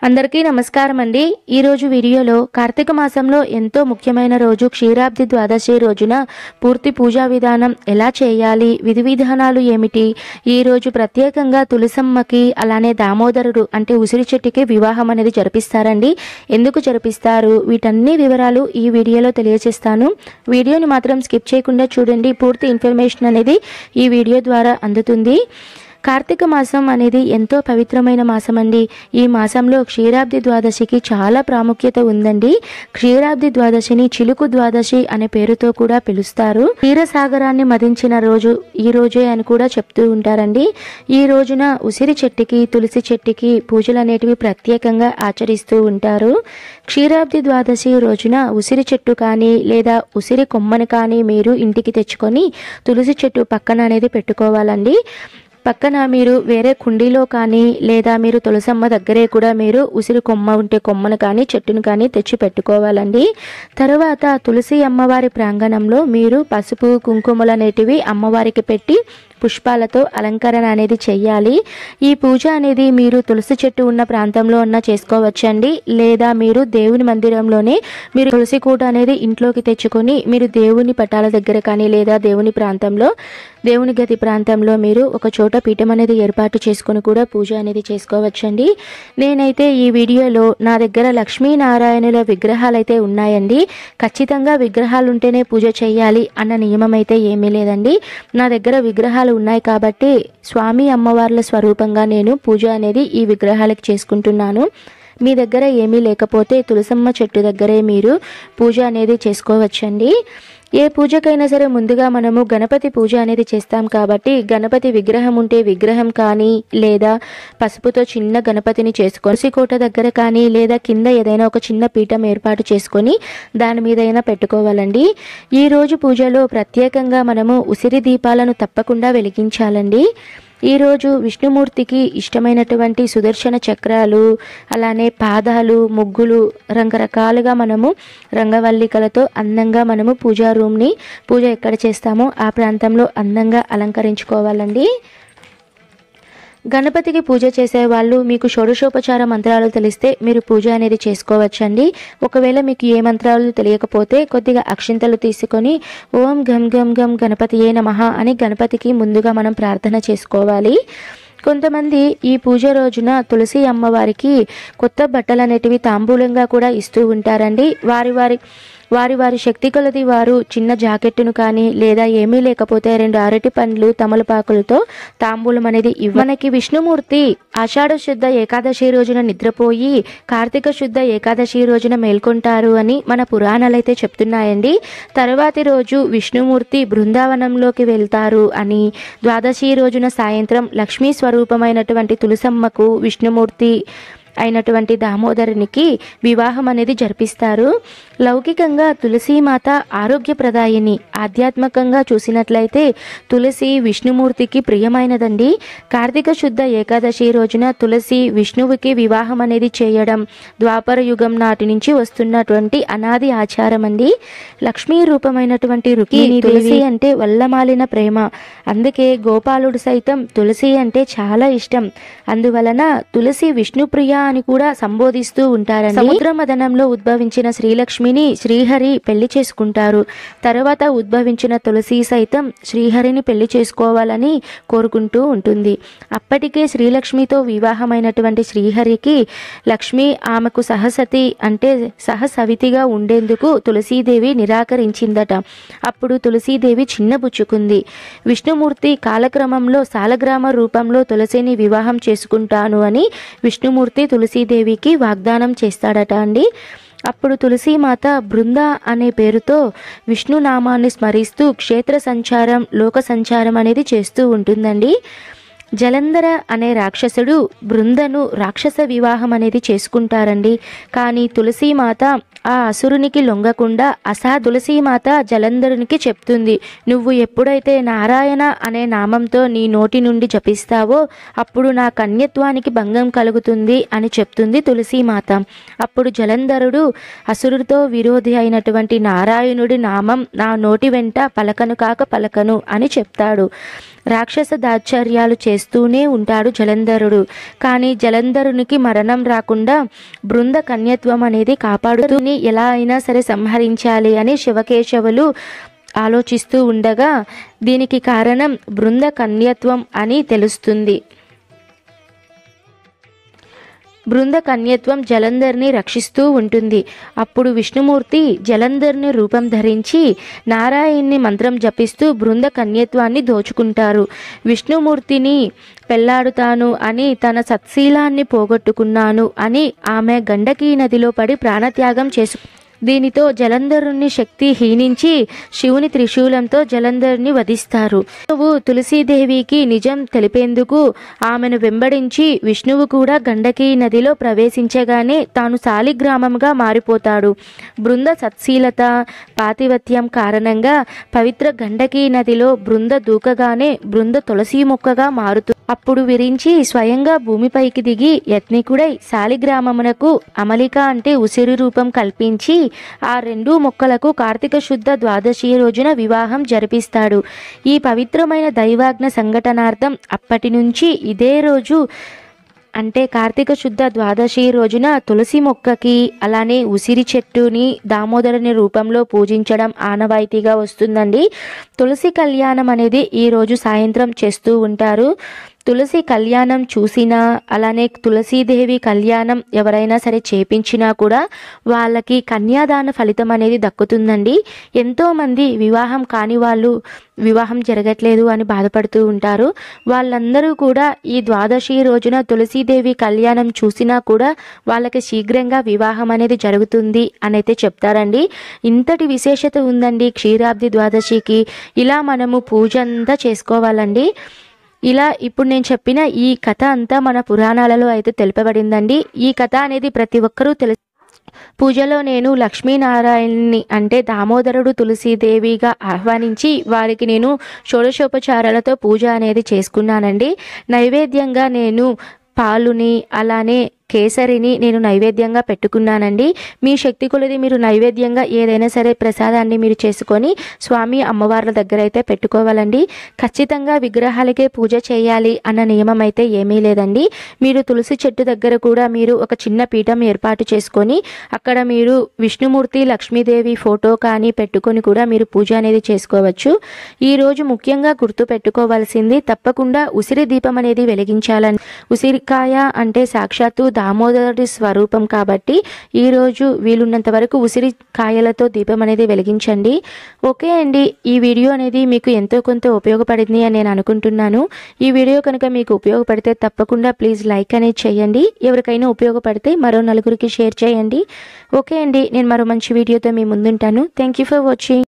అందరికీ నమస్కారం అండి ఈరోజు వీడియోలో కార్తీక మాసంలో ఎంతో ముఖ్యమైన రోజు క్షీరాబ్ది ద్వాదశి రోజున పూర్తి పూజా విధానం ఎలా చేయాలి విధి విధానాలు ఏమిటి ఈ రోజు ప్రత్యేకంగా తులసమ్మకి అలానే దామోదరుడు అంటే ఉసిరి చెట్టుకి వివాహం అనేది జరిపిస్తారండి ఎందుకు జరిపిస్తారు వీటన్ని వివరాలు ఈ వీడియోలో తెలియజేస్తాను వీడియోని మాత్రం స్కిప్ చేయకుండా చూడండి పూర్తి ఇన్ఫర్మేషన్ అనేది ఈ వీడియో ద్వారా అందుతుంది కార్తీక మాసం అనేది ఎంతో పవిత్రమైన మాసం అండి ఈ మాసంలో క్షీరాబ్ది ద్వాదశికి చాలా ప్రాముఖ్యత ఉందండి క్షీరాబ్ది ద్వాదశిని చిలుకు ద్వాదశి అనే పేరుతో కూడా పిలుస్తారు క్షీరసాగరాన్ని మదించిన రోజు ఈ రోజే అని కూడా చెప్తూ ఉంటారండి ఈ రోజున ఉసిరి చెట్టుకి తులసి చెట్టుకి పూజలు అనేటివి ప్రత్యేకంగా ఆచరిస్తూ ఉంటారు క్షీరాబ్ది ద్వాదశి రోజున ఉసిరి చెట్టు కానీ లేదా ఉసిరి కొమ్మని కానీ మీరు ఇంటికి తెచ్చుకొని తులసి చెట్టు పక్కన అనేది పెట్టుకోవాలండి పక్కన మీరు వేరే కుండీలో కానీ లేదా మీరు తులసమ్మ దగ్గరే కూడా మీరు ఉసిరి కొమ్మ ఉంటే కొమ్మను కానీ చెట్టును కానీ తెచ్చి పెట్టుకోవాలండి తర్వాత తులసి అమ్మవారి ప్రాంగణంలో మీరు పసుపు కుంకుమలు అనేటివి అమ్మవారికి పెట్టి పుష్పాలతో అలంకరణ అనేది చెయ్యాలి ఈ పూజ అనేది మీరు తులసి చెట్టు ఉన్న ప్రాంతంలో ఉన్న చేసుకోవచ్చండి లేదా మీరు దేవుని మందిరంలోనే మీరు తులసి కూట అనేది ఇంట్లోకి తెచ్చుకొని మీరు దేవుని పటాల దగ్గర కానీ లేదా దేవుని ప్రాంతంలో దేవుని గది ప్రాంతంలో మీరు ఒక చోట పీఠం అనేది ఏర్పాటు చేసుకొని కూడా పూజ అనేది చేసుకోవచ్చండి నేనైతే ఈ వీడియోలో నా దగ్గర లక్ష్మీనారాయణుల విగ్రహాలు అయితే ఉన్నాయండి ఖచ్చితంగా విగ్రహాలు ఉంటేనే పూజ చేయాలి అన్న నియమం అయితే ఏమీ లేదండి నా దగ్గర విగ్రహాలు ఉన్నాయి కాబట్టి స్వామి అమ్మవార్ల స్వరూపంగా నేను పూజ అనేది ఈ విగ్రహాలకు చేసుకుంటున్నాను మీ దగ్గర ఏమీ లేకపోతే తులసమ్మ చెట్టు దగ్గరే మీరు పూజ అనేది చేసుకోవచ్చండి ఏ పూజకైనా సరే ముందుగా మనము గణపతి పూజ అనేది చేస్తాం కాబట్టి గణపతి విగ్రహం ఉంటే విగ్రహం కానీ లేదా పసుపుతో చిన్న గణపతిని చేసుకొని కోట దగ్గర కానీ లేదా కింద ఏదైనా ఒక చిన్న పీఠం ఏర్పాటు చేసుకొని దాని మీదైనా పెట్టుకోవాలండి ఈ రోజు పూజలో ప్రత్యేకంగా మనము ఉసిరి దీపాలను తప్పకుండా వెలిగించాలండి ఈరోజు విష్ణుమూర్తికి ఇష్టమైనటువంటి సుదర్శన చక్రాలు అలానే పాదాలు ముగ్గులు రకరకాలుగా మనము రంగవల్లికలతో అందంగా మనము పూజా రూమ్ని పూజ ఎక్కడ చేస్తామో ఆ ప్రాంతంలో అందంగా అలంకరించుకోవాలండి గణపతికి పూజ చేసే వాళ్ళు మీకు షోడశోపచార మంత్రాలు తెలిస్తే మీరు పూజ అనేది చేసుకోవచ్చండి ఒకవేళ మీకు ఏ మంత్రాలు తెలియకపోతే కొద్దిగా అక్షింతలు తీసుకొని ఓం గం గం గం గణపతి ఏ నమః అని గణపతికి ముందుగా మనం ప్రార్థన చేసుకోవాలి కొంతమంది ఈ పూజ రోజున తులసి అమ్మవారికి కొత్త బట్టలు అనేటివి తాంబూలంగా కూడా ఇస్తూ ఉంటారండి వారి వారి వారి వారి శక్తి కొలది వారు చిన్న జాకెట్టును కానీ లేదా ఏమీ లేకపోతే రెండు అరటి పండ్లు తమలపాకులతో తాంబూలం అనేది ఇవ్వ మనకి విష్ణుమూర్తి ఆషాఢ శుద్ధ ఏకాదశి రోజున నిద్రపోయి కార్తీక శుద్ధ ఏకాదశి రోజున మేల్కొంటారు అని మన పురాణాలు అయితే చెప్తున్నాయండి తర్వాతి రోజు విష్ణుమూర్తి బృందావనంలోకి వెళ్తారు అని ద్వాదశి రోజున సాయంత్రం లక్ష్మీ స్వరూపమైనటువంటి తులసమ్మకు విష్ణుమూర్తి అయినటువంటి దామోదరునికి వివాహం అనేది జరిపిస్తారు లౌకికంగా తులసీమాత ఆరోగ్యప్రదాయిని ఆధ్యాత్మికంగా చూసినట్లయితే తులసి విష్ణుమూర్తికి ప్రియమైనదండి కార్తీక శుద్ధ ఏకాదశి రోజున తులసి విష్ణువుకి వివాహం అనేది చేయడం ద్వాపర యుగం నాటి నుంచి వస్తున్నటువంటి అనాది ఆచారం అండి లక్ష్మీ రూపమైనటువంటి రుక్మిణి తులసి అంటే వల్లమాలిన ప్రేమ అందుకే గోపాలుడు సైతం తులసి అంటే చాలా ఇష్టం అందువలన తులసి విష్ణుప్రియ అని కూడా సంబోధిస్తూ ఉంటారని సముద్ర మదనంలో ఉద్భవించిన శ్రీలక్ష్మిని శ్రీహరి పెళ్లి చేసుకుంటారు తర్వాత ఉద్భవించిన తులసి సైతం శ్రీహరిని పెళ్లి చేసుకోవాలని కోరుకుంటూ ఉంటుంది అప్పటికే శ్రీలక్ష్మితో వివాహమైనటువంటి శ్రీహరికి లక్ష్మి ఆమెకు సహసతి అంటే సహసవితిగా ఉండేందుకు తులసీదేవి నిరాకరించిందట అప్పుడు తులసీదేవి చిన్నబుచ్చుకుంది విష్ణుమూర్తి కాలక్రమంలో సాలగ్రామ రూపంలో తులసిని వివాహం చేసుకుంటాను అని విష్ణుమూర్తి తులసీదేవికి వాగ్దానం చేస్తాడట అండి అప్పుడు తులసీమాత బృంద అనే పేరుతో విష్ణునామాన్ని స్మరిస్తూ క్షేత్ర సంచారం లోక సంచారం అనేది చేస్తూ ఉంటుందండి జలంధర అనే రాక్షసుడు బృందను రాక్షస వివాహం అనేది చేసుకుంటారండి కానీ తులసీమాత ఆ అసురునికి లొంగకుండా అసా తులసీమాత జలంధరునికి చెప్తుంది నువ్వు ఎప్పుడైతే నారాయణ అనే నామంతో నీ నోటి నుండి జపిస్తావో అప్పుడు నా కన్యత్వానికి భంగం కలుగుతుంది అని చెప్తుంది తులసీమాత అప్పుడు జలంధరుడు అసురుడితో విరోధి అయినటువంటి నారాయణుడి నామం నా నోటి వెంట పలకను కాక పలకను అని చెప్తాడు రాక్షస దాచర్యాలు చేస్తూనే ఉంటాడు జలంధరుడు కానీ జలంధరునికి మరణం రాకుండా బృంద కన్యత్వం అనేది కాపాడుతూని ఎలా అయినా సరే సంహరించాలి అని శివకేశవులు ఆలోచిస్తూ ఉండగా దీనికి కారణం బృంద కన్యత్వం అని తెలుస్తుంది బృంద కన్యత్వం జలంధర్ని రక్షిస్తూ ఉంటుంది అప్పుడు విష్ణుమూర్తి జలంధర్ని రూపం ధరించి నారాయణ్ణి మంత్రం జపిస్తూ బృంద కన్యత్వాన్ని దోచుకుంటారు విష్ణుమూర్తిని పెళ్లాడుతాను అని తన సత్శీలాన్ని పోగొట్టుకున్నాను అని ఆమె గండకీ నదిలో పడి ప్రాణత్యాగం చేసు దీనితో జలంధరుని శక్తి హీనించి శివుని త్రిశూలంతో జలంధర్ని వధిస్తారు విష్ణువు తులసీదేవికి నిజం తెలిపేందుకు ఆమెను వెంబడించి విష్ణువు కూడా గండకీ నదిలో ప్రవేశించగానే తాను శాలిగ్రామంగా మారిపోతాడు బృంద సత్శీలత పాతివత్యం కారణంగా పవిత్ర గండకీ నదిలో బృంద దూకగానే బృంద తులసి మొక్కగా మారుతుంది అప్పుడు విరించి స్వయంగా భూమిపైకి దిగి యత్నికుడై శాలిగ్రామమునకు అమలిక అంటే ఉసిరి రూపం కల్పించి ఆ రెండు మొక్కలకు కార్తీక శుద్ధ ద్వాదశి రోజున వివాహం జరిపిస్తాడు ఈ పవిత్రమైన దైవాజ్ఞ సంఘటనార్థం అప్పటి నుంచి ఇదే రోజు అంటే కార్తీక శుద్ధ ద్వాదశి రోజున తులసి మొక్కకి అలానే ఉసిరి చెట్టుని దామోదరుని రూపంలో పూజించడం ఆనవాయితీగా వస్తుందండి తులసి కళ్యాణం అనేది ఈ రోజు సాయంత్రం చేస్తూ ఉంటారు తులసి కళ్యాణం చూసినా అలానే తులసీదేవి కళ్యాణం ఎవరైనా సరే చేపించినా కూడా వాళ్ళకి కన్యాదాన ఫలితం అనేది దక్కుతుందండి ఎంతోమంది వివాహం కాని వాళ్ళు వివాహం జరగట్లేదు అని బాధపడుతూ ఉంటారు వాళ్ళందరూ కూడా ఈ ద్వాదశి రోజున తులసీదేవి కళ్యాణం చూసినా కూడా వాళ్ళకి శీఘ్రంగా వివాహం అనేది జరుగుతుంది అని అయితే చెప్తారండి ఇంతటి విశేషత ఉందండి క్షీరాబ్ది ద్వాదశికి ఇలా మనము పూజ అంతా చేసుకోవాలండి ఇలా ఇప్పుడు నేను చెప్పిన ఈ కథ అంతా మన పురాణాలలో అయితే తెలుపబడిందండి ఈ కథ అనేది ప్రతి ఒక్కరూ తెలు పూజలో నేను లక్ష్మీనారాయణని అంటే దామోదరుడు తులసీదేవిగా ఆహ్వానించి వారికి నేను షోడశోపచారాలతో పూజ అనేది చేసుకున్నానండి నైవేద్యంగా నేను పాలుని అలానే కేసరిని నేను నైవేద్యంగా పెట్టుకున్నానండి మీ శక్తి కొలది మీరు నైవేద్యంగా ఏదైనా సరే ప్రసాదాన్ని మీరు చేసుకొని స్వామి అమ్మవార్ల దగ్గర అయితే పెట్టుకోవాలండి ఖచ్చితంగా విగ్రహాలకే పూజ చేయాలి అన్న నియమం అయితే ఏమీ లేదండి మీరు తులసి చెట్టు దగ్గర కూడా మీరు ఒక చిన్న పీఠం ఏర్పాటు చేసుకొని అక్కడ మీరు విష్ణుమూర్తి లక్ష్మీదేవి ఫోటో కానీ పెట్టుకొని కూడా మీరు పూజ అనేది చేసుకోవచ్చు ఈ రోజు ముఖ్యంగా గుర్తు పెట్టుకోవాల్సింది తప్పకుండా ఉసిరి దీపం అనేది వెలిగించాలని ఉసిరికాయ అంటే సాక్షాత్తు దామోదరుడి స్వరూపం కాబట్టి ఈరోజు వీలున్నంత వరకు ఉసిరి కాయలతో దీపం అనేది వెలిగించండి ఓకే అండి ఈ వీడియో అనేది మీకు ఎంతో కొంత ఉపయోగపడింది అని నేను అనుకుంటున్నాను ఈ వీడియో కనుక మీకు ఉపయోగపడితే తప్పకుండా ప్లీజ్ లైక్ అనేది చేయండి ఎవరికైనా ఉపయోగపడితే మరో నలుగురికి షేర్ చేయండి ఓకే అండి నేను మరో మంచి వీడియోతో మీ ముందుంటాను థ్యాంక్ యూ ఫర్ వాచింగ్